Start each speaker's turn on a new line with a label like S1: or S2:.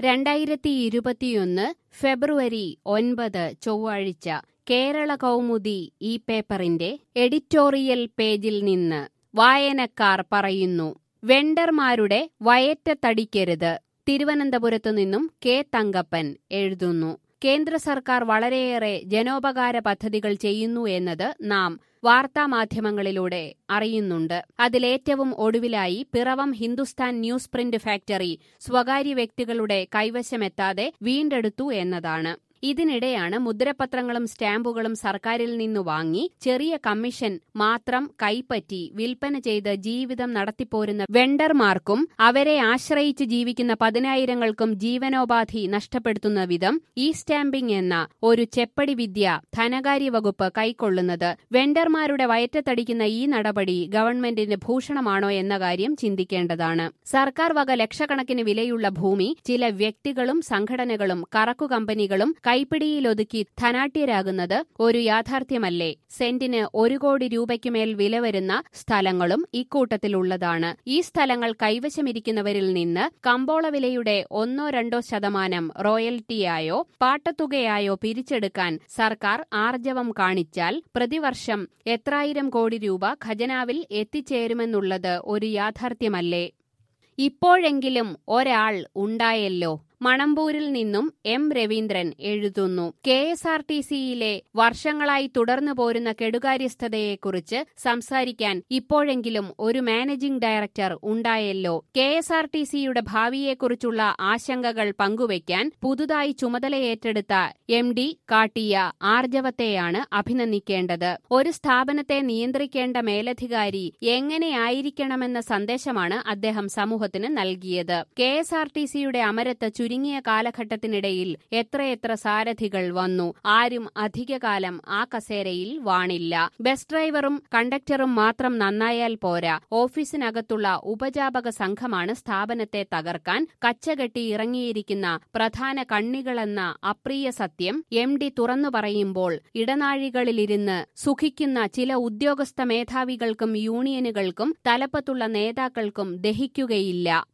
S1: രണ്ടായിരത്തി ഇരുപത്തിയൊന്ന് ഫെബ്രുവരി ഒൻപത് ചൊവ്വാഴ്ച കേരള കൗമുദി ഈ പേപ്പറിന്റെ എഡിറ്റോറിയൽ പേജിൽ നിന്ന് വായനക്കാർ പറയുന്നു വെണ്ടർമാരുടെ വയറ്റത്തടിക്കരുത് തിരുവനന്തപുരത്തു നിന്നും കെ തങ്കപ്പൻ എഴുതുന്നു കേന്ദ്ര സർക്കാർ വളരെയേറെ ജനോപകാര പദ്ധതികൾ ചെയ്യുന്നു എന്നത് നാം വാർത്താമാധ്യമങ്ങളിലൂടെ അറിയുന്നുണ്ട് അതിലേറ്റവും ഒടുവിലായി Piravom Hindustan news print factory സ്വകാര്യ വ്യക്തികളുടെ കൈവശമെത്താതെ വീണ്ടെടുത്തു എന്നതാണ് ഇതിനിടെയാണ് മുദ്രപത്രങ്ങളും സ്റ്റാമ്പുകളും സർക്കാരിൽ നിന്നു വാങ്ങി ചെറിയ കമ്മീഷൻ മാത്രം കൈപ്പറ്റി വിൽപ്പന ചെയ്ത് ജീവിതം നടത്തിപ്പോരുന്ന വെണ്ടർമാർക്കും അവരെ ആശ്രയിച്ച് ജീവിക്കുന്ന പതിനായിരങ്ങൾക്കും ജീവനോപാധി നഷ്ടപ്പെടുത്തുന്ന വിധം ഈ സ്റ്റാമ്പിംഗ് എന്ന ഒരു ചെപ്പടി വിദ്യ ധനകാര്യ വകുപ്പ് കൈക്കൊള്ളുന്നത് വെണ്ടർമാരുടെ വയറ്റത്തടിക്കുന്ന ഈ നടപടി ഗവൺമെന്റിന് ഭൂഷണമാണോ എന്ന കാര്യം ചിന്തിക്കേണ്ടതാണ് സർക്കാർ വക ലക്ഷക്കണക്കിന് വിലയുള്ള ഭൂമി ചില വ്യക്തികളും സംഘടനകളും കറക്കു കമ്പനികളും കൈപ്പിടിയിലൊതുക്കി ധനാട്യരാകുന്നത് ഒരു യാഥാർത്ഥ്യമല്ലേ സെന്റിന് ഒരു കോടി രൂപയ്ക്കുമേൽ വില വരുന്ന സ്ഥലങ്ങളും ഇക്കൂട്ടത്തിലുള്ളതാണ് ഈ സ്ഥലങ്ങൾ കൈവശമിരിക്കുന്നവരിൽ നിന്ന് കമ്പോള വിലയുടെ ഒന്നോ രണ്ടോ ശതമാനം റോയൽറ്റിയായോ പാട്ടത്തുകയായോ പിരിച്ചെടുക്കാൻ സർക്കാർ ആർജവം കാണിച്ചാൽ പ്രതിവർഷം എത്രായിരം കോടി രൂപ ഖജനാവിൽ എത്തിച്ചേരുമെന്നുള്ളത് ഒരു യാഥാർത്ഥ്യമല്ലേ ഇപ്പോഴെങ്കിലും ഒരാൾ ഉണ്ടായല്ലോ മണമ്പൂരിൽ നിന്നും എം രവീന്ദ്രൻ എഴുതുന്നു കെ എസ് ആർ ടി സിയിലെ വർഷങ്ങളായി തുടർന്നു പോരുന്ന കെടുകാര്യസ്ഥതയെക്കുറിച്ച് സംസാരിക്കാൻ ഇപ്പോഴെങ്കിലും ഒരു മാനേജിംഗ് ഡയറക്ടർ ഉണ്ടായല്ലോ കെ എസ് ആർ ടി സിയുടെ ഭാവിയെക്കുറിച്ചുള്ള ആശങ്കകൾ പങ്കുവയ്ക്കാൻ പുതുതായി ചുമതലയേറ്റെടുത്ത എം ഡി കാട്ടിയ ആർജവത്തെയാണ് അഭിനന്ദിക്കേണ്ടത് ഒരു സ്ഥാപനത്തെ നിയന്ത്രിക്കേണ്ട മേലധികാരി എങ്ങനെയായിരിക്കണമെന്ന സന്ദേശമാണ് അദ്ദേഹം സമൂഹത്തിന് നൽകിയത് കെ എസ് ആർ ടി സിയുടെ അമരത്ത് ചുരുങ്ങിയ കാലഘട്ടത്തിനിടയിൽ എത്രയെത്ര സാരഥികൾ വന്നു ആരും അധികകാലം ആ കസേരയിൽ വാണില്ല ബസ് ഡ്രൈവറും കണ്ടക്ടറും മാത്രം നന്നായാൽ പോരാ ഓഫീസിനകത്തുള്ള ഉപജാപക സംഘമാണ് സ്ഥാപനത്തെ തകർക്കാൻ കച്ചകെട്ടി ഇറങ്ങിയിരിക്കുന്ന പ്രധാന കണ്ണികളെന്ന അപ്രിയ സത്യം എം ഡി തുറന്നു പറയുമ്പോൾ ഇടനാഴികളിലിരുന്ന് സുഖിക്കുന്ന ചില ഉദ്യോഗസ്ഥ മേധാവികൾക്കും യൂണിയനുകൾക്കും തലപ്പത്തുള്ള നേതാക്കൾക്കും ദഹിക്കുകയില്ല